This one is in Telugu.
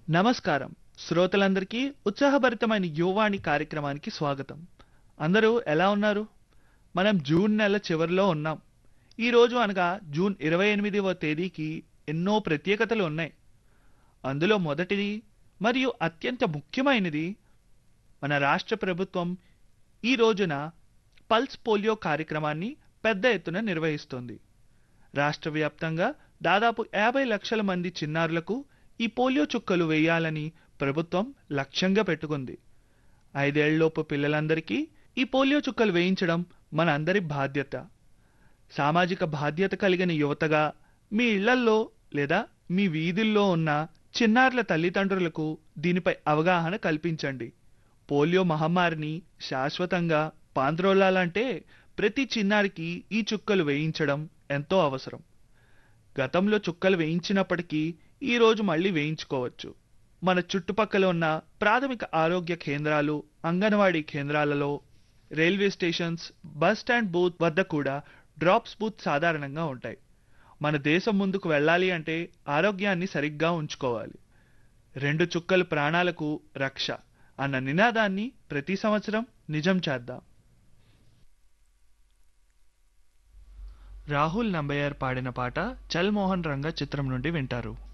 నమస్కారం శ్రోతలందరికీ ఉత్సాహభరితమైన యువవాణి కార్యక్రమానికి స్వాగతం అందరూ ఎలా ఉన్నారు మనం జూన్ నెల చివరిలో ఉన్నాం ఈ రోజు అనగా జూన్ ఇరవై ఎనిమిదవ తేదీకి ఎన్నో ప్రత్యేకతలు ఉన్నాయి అందులో మొదటిది మరియు అత్యంత ముఖ్యమైనది మన రాష్ట్ర ప్రభుత్వం ఈ రోజున పల్స్ పోలియో కార్యక్రమాన్ని పెద్ద ఎత్తున నిర్వహిస్తోంది రాష్ట్ర వ్యాప్తంగా దాదాపు యాభై లక్షల మంది చిన్నారులకు ఈ పోలియో చుక్కలు వేయాలని ప్రభుత్వం లక్ష్యంగా పెట్టుకుంది ఐదేళ్లలోపు పిల్లలందరికీ ఈ పోలియో చుక్కలు వేయించడం మన అందరి బాధ్యత సామాజిక బాధ్యత కలిగిన యువతగా మీ ఇళ్లల్లో లేదా మీ వీధుల్లో ఉన్న చిన్నారుల తల్లిదండ్రులకు దీనిపై అవగాహన కల్పించండి పోలియో మహమ్మారిని శాశ్వతంగా పాంద్రోలాలంటే ప్రతి చిన్నారికి ఈ చుక్కలు వేయించడం ఎంతో అవసరం గతంలో చుక్కలు వేయించినప్పటికీ ఈ రోజు మళ్ళీ వేయించుకోవచ్చు మన చుట్టుపక్కల ఉన్న ప్రాథమిక ఆరోగ్య కేంద్రాలు అంగన్వాడీ కేంద్రాలలో railway stations bus stand booth వద్ద కూడా డ్రాప్స్ బూత్ సాధారణంగా ఉంటాయి మన దేశం ముందుకు వెళ్ళాలి అంటే ఆరోగ్యాన్ని సరిగ్గా ఉంచుకోవాలి రెండు చుక్కలు ప్రాణాలకు రక్ష అన్న నినాదాన్ని ప్రతి సంవత్సరం నిజం చేద్దాం రాహుల్ నంబయ్యర్ పాడిన పాట చల్ మోహన్ రంగ చిత్రం నుండి వింటారు